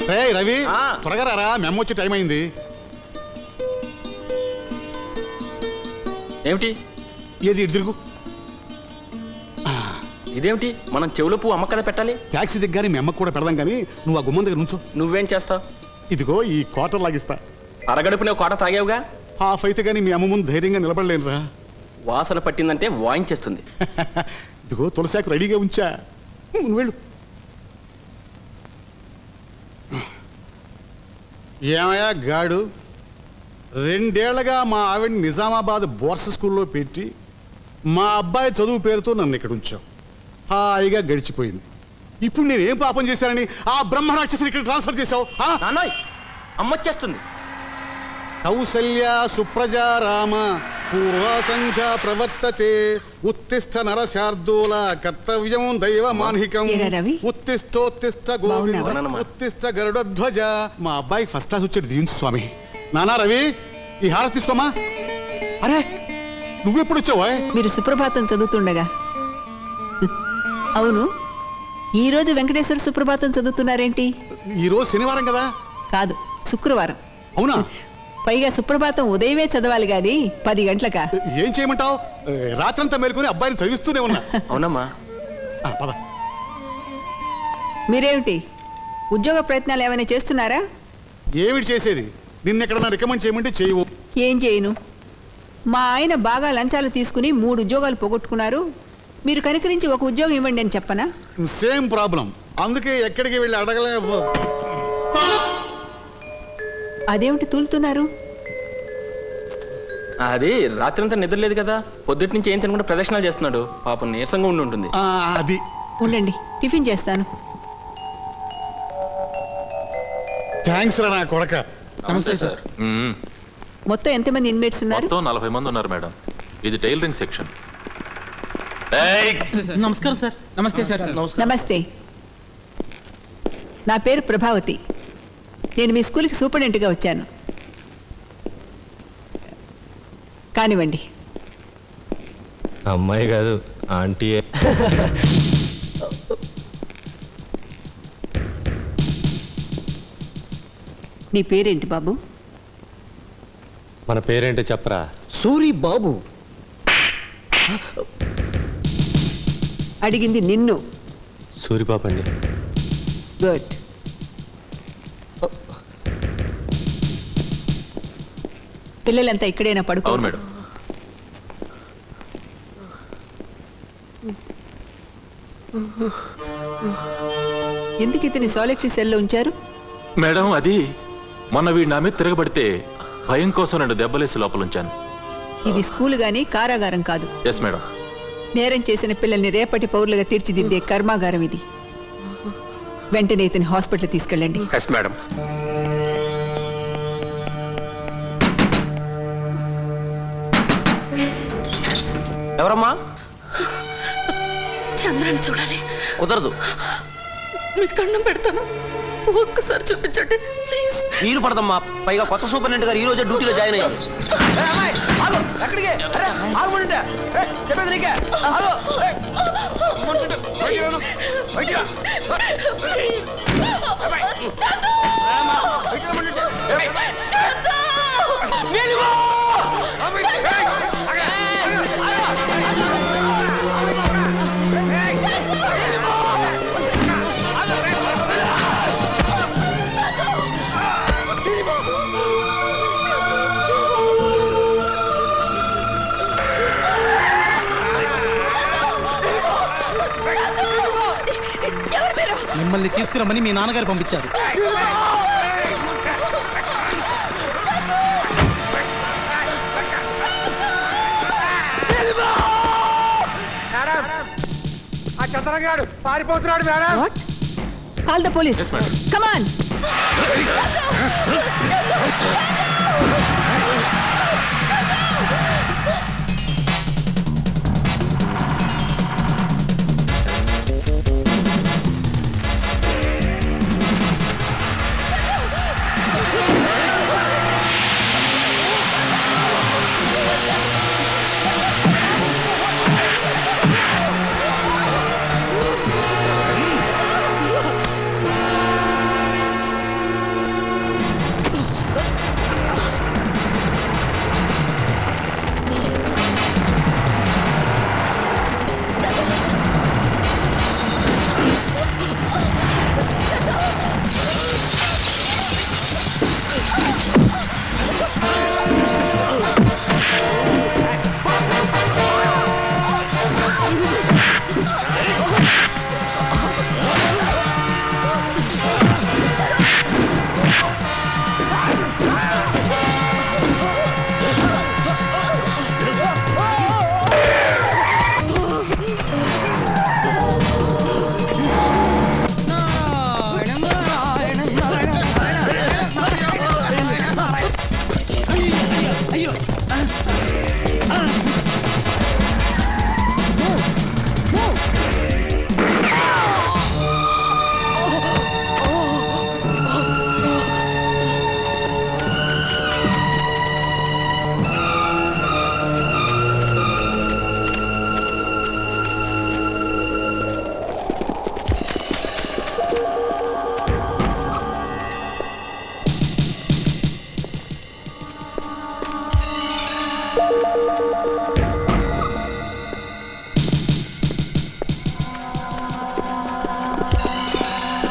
రే రవి ఆ. త్వరగా రారా మేము వచ్చే టైం అయింది ఏమిటి ఏది ఇటు తిరుగు ఇదేమిటి మనం చెవులో పువ్వు అమ్మ కదా పెట్టాలి ట్యాక్సీ దగ్గర మీ అమ్మకు కూడా పెడదాం కానీ నువ్వు ఆ గుమ్మం దగ్గర నుంచో నువ్వేం చేస్తావు ఇదిగో ఈ క్వార్టర్ లాగిస్తా అరగడుపునే కోట తాగావుగా హాఫ్ అయితే కానీ మీ అమ్మ ముందు ధైర్యంగా నిలబడలేనురా వాసన పట్టిందంటే వాయించేస్తుంది ఇదిగో తులసాకు రెడీగా ఉంచా నువ్వు వెళ్ళు ఏమయ్యా గాడు రెండేళ్లగా మా ఆవిడని నిజామాబాద్ బోర్స్ స్కూల్లో పెట్టి మా అబ్బాయి చదువు పేరుతో నన్ను ఇక్కడ ఉంచావు హాయిగా గడిచిపోయింది ఇప్పుడు నేను ఏం పాపం చేశానని ఆ బ్రహ్మ రాక్షసుని ఇక్కడ ట్రాన్స్ఫర్ చేశావు ఆ? నాన్నోయ్ అమ్మొచ్చేస్తుంది కౌసల్య సుప్రజా రామ పూర్వ సంధ్యా ప్రవర్తతే ఉత్తిష్ట నరశార్దూల కర్తవ్యం దైవ మాన్హికం ఏరా రవి? ఉత్తిష్టోత్తిష్ట బాగున్నావా? బాగున్నానమ్మా. ఉత్తిష్ట గరుడధ్వజ మా అబ్బాయి ఫస్ట్ క్లాస్ వచ్చాడు దీవించు స్వామి నానా రవి ఈ హారతి తీసుకోమా అరే నువ్వెప్పుడు వచ్చావా మీరు సుప్రభాతం చదువుతుండగా అవును ఈ రోజు వెంకటేశ్వర సుప్రభాతం చదువుతున్నారేంటి ఈ రోజు శనివారం కదా కాదు శుక్రవారం అవునా పైగా సుప్రభాతం ఉదయమే చదవాలి గాని పది గంటలకా ఏం చేయమంటావు రాత్రంతా మేలుకొని అబ్బాయిని చదివిస్తూనే ఉన్నా అవునమ్మా ఆ, పద మీరేమిటి ఉద్యోగ ప్రయత్నాలు ఏమైనా చేస్తున్నారా ఏమిటి చేసేది నిన్నెక్కడన్నా రికమెండ్ చేయమంటే చేయవు ఏం చేయను మా ఆయన బాగా లంచాలు తీసుకుని మూడు ఉద్యోగాలు పోగొట్టుకున్నారు మీరు కనుకరించి ఒక ఉద్యోగం ఇవ్వండి అని చెప్పనా సేమ్ ప్రాబ్లం అందుకే ఎక్కడికి వెళ్ళి అడగలే అదేమిటి తూలుతున్నారు అది రాత్రంతా నిద్ర లేదు కదా పొద్దుటి నుంచి ఏం తినకుండా ప్రదర్శనలు చేస్తున్నాడు పాపం నీరసంగా ఉండి ఉంటుంది ఆ, అది ఉండండి టిఫిన్ చేస్తాను థ్యాంక్స్ రా నా కొడక నమస్తే సార్ మ్మ్. మొత్తం ఎంతమంది ఇన్మేట్స్ ఉన్నారు మొత్తం నలభై మంది ఉన్నారు మేడం ఇది టైలరింగ్ సెక్షన్ ఏయ్! నమస్కారం సార్ నమస్తే సార్ నమస్తే నా పేరు ప్రభావతి నేను మీ స్కూల్కి సూపరింటెంట్గా వచ్చాను కానివ్వండి అమ్మాయి కాదు ఆంటీ నీ పేరేంటి బాబు మన పేరేంటో చెప్పరా సూరి బాబు అడిగింది నిన్ను సూరిపాప అండి గుడ్ పిల్లలంతా ఇక్కడైనా పడుకో అవును మేడం ఎందుకు ఇతని సాలిటరీ సెల్లో ఉంచారు మేడం అది మొన్న వీడి నా మీద తిరగబడితే భయం కోసం రెండు దెబ్బలేసి లోపల ఉంచాను ఇది స్కూల్ గాని కారాగారం కాదు ఎస్ మేడం నేరం చేసిన పిల్లల్ని రేపటి పౌరులుగా తీర్చిదిద్దే కర్మాగారం ఇది వెంటనే ఇతని హాస్పిటల్ తీసుకెళ్ళండి ఎస్ మేడం ఎవరమ్మా చంద్రని చూడాలి కుదరదు మీకు దండం పెడతాను ఒక్కసారి చూపించండి ప్లీజ్ వీలు పడదమ్మా పైగా కొత్త సూపరింటెండెంట్ గారు ఈ రోజే డ్యూటీలో జాయిన్ అయ్యారు ఏ, అమ్మాయి, ఆగు, ఎక్కడికి అరే, ఆగమంటుంటే. ఏ, చెప్పేది నీకే ఆగు, ఏ. మనుషుంటే, బయటికి రాను, బయటికి రా. అమ్మాయి. రామ్మా, బయటికి రమ్మంటుంటే. ఏ, నీది పో. అమ్మాయి, ఏ, ఆగు, ఆగు, ఎవరు మీరు మిమ్మల్ని తీసుకురమ్మని మీ నాన్నగారు పంపించారు what call the police Yes, madam. Come on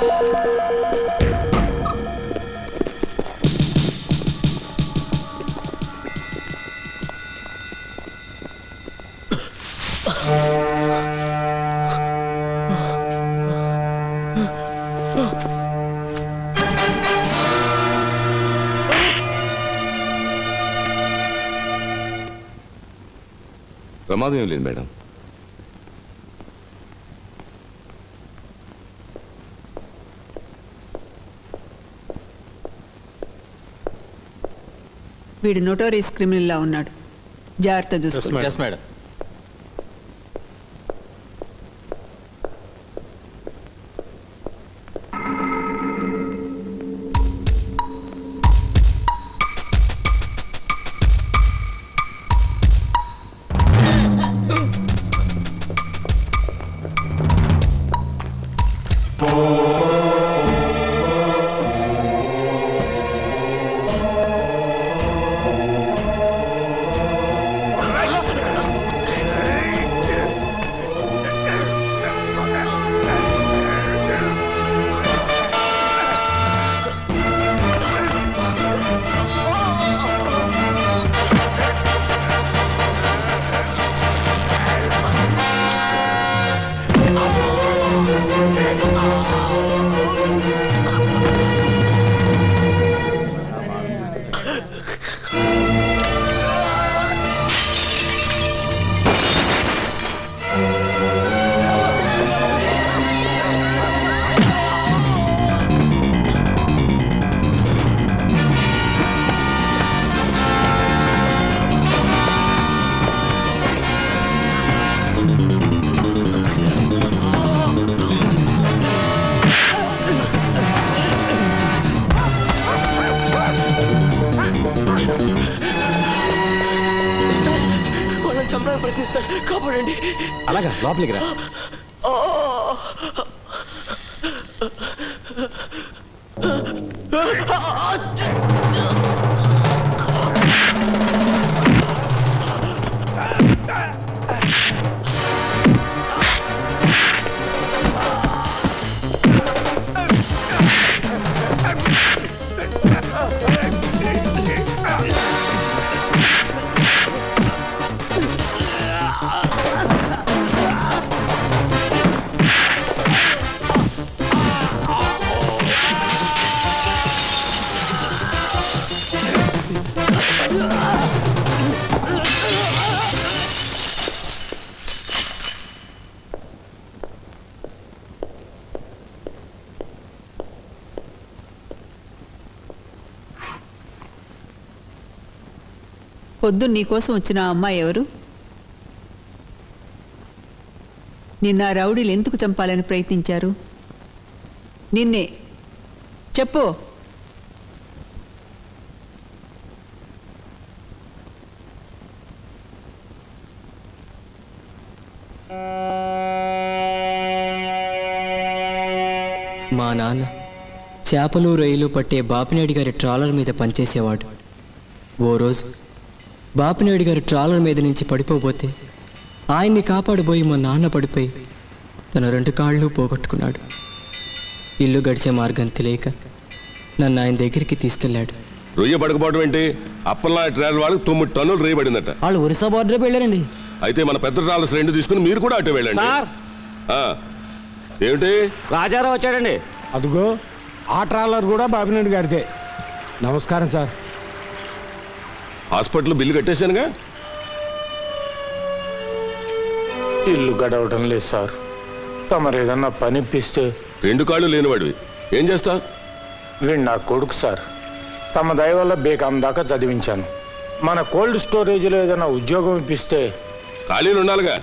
ప్రమాదం ఏం లేదు మేడం వీడు నోటోరియస్ క్రిమినల్లా ఉన్నాడు జాగ్రత్త చూసుకో ఎస్ మేడం వాళ్ళని చంపడానికి ప్రయత్నిస్తారు కాపాడండి అలాగా లోపలికి రా పొద్దు నీకోసం వచ్చిన ఆ అమ్మాయి ఎవరు నిన్న ఆ రౌడీలు ఎందుకు చంపాలని ప్రయత్నించారు నిన్నే చెప్పు మా నాన్న చేపలు రొయ్యలు పట్టే బాపినాయుడు గారి ట్రాలర్ మీద పనిచేసేవాడు ఓ రోజు బాపినాయుడు గారి ట్రాలర్ మీద నుంచి పడిపోబోతే ఆయన్ని కాపాడబోయి మా నాన్న పడిపోయి తన రెండు కాళ్ళు పోగొట్టుకున్నాడు ఇల్లు గడిచే మార్గం తెలియక నన్ను ఆయన దగ్గరికి తీసుకెళ్ళాడు రొయ్య పడకపోవడం ఏంటి అప్పల్లా ట్రావెల్ వాళ్ళకి తొమ్మిది టన్నులు రేయబడిందట వాళ్ళు ఒరిస్సా బార్డర్ వెళ్ళారండి అయితే మన పెద్ద ట్రావెల్స్ రెండు తీసుకుని మీరు కూడా అటు వెళ్ళండి సార్ ఆ, ఏమిటి రాజారావు వచ్చాడండి అదిగో ఆ ట్రాలర్ కూడా బాబినాయుడు గారిదే నమస్కారం సార్ హాస్పిటల్ బిల్లు కట్టేశానుగా ఇల్లు గడవటం లేదు సార్ తమరు ఏదన్నా పని ఇప్పిస్తే రెండు కాళ్ళు లేనివాడివి ఏం చేస్తా వీడు నా కొడుకు సార్ తమ దయ వల్ల బేకాం దాకా చదివించాను మన కోల్డ్ స్టోరేజ్లో ఏదైనా ఉద్యోగం ఇప్పిస్తే ఖాళీలు ఉండాలిగా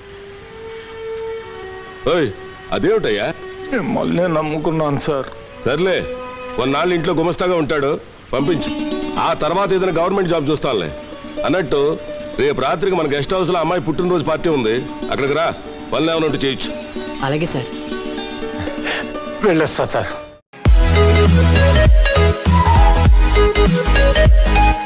ఓయ్ అదేమిటయ్యా మిమ్మల్ని నమ్ముకున్నాను సార్ సర్లే కొన్నాళ్ళు ఇంట్లో గుమస్తాగా ఉంటాడు పంపించు ఆ తర్వాత ఏదైనా గవర్నమెంట్ జాబ్ చూస్తానులే అన్నట్టు రేపు రాత్రికి మన గెస్ట్ హౌస్లో అమ్మాయి పుట్టినరోజు పార్టీ ఉంది అక్కడికి రా పనులు ఏమైనా ఉంటే చేయొచ్చు అలాగే సార్ వెళ్ళొస్తా సార్